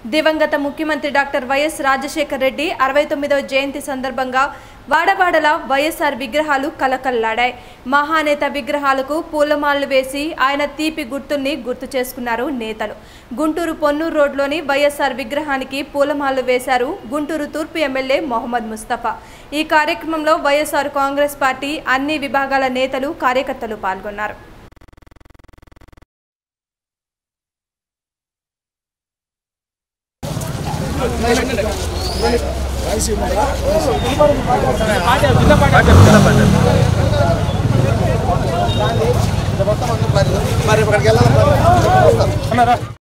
దివంగత ముఖ్యమంత్రి doctor YS Rajasekhar Reddy అరవై తొమ్మిదవ జయంతి సందర్భంగా వాడవాడల వైఎస్ఆర్ విగ్రహాలు కలకల్లాడాయి మహానేత విగ్రహాలకు పూలమాలలు వేసి ఆయన తీపి గుర్తుల్ని గుర్తు చేసుకున్నారు నేతలు గుంటూరు పొన్నూరు రోడ్లోని వైఎస్ఆర్ విగ్రహానికి పూలమాలలు వేశారు గుంటూరు తూర్పు ఎమ్మెల్యే మొహమ్మద్ ముస్తఫా ఈ కార్యక్రమంలో వైఎస్ఆర్ కాంగ్రెస్ పార్టీ అన్ని విభాగాల నేతలు కార్యకర్తలు పాల్గొన్నారు మరి ఇక్కడికి వెళ్ళాలి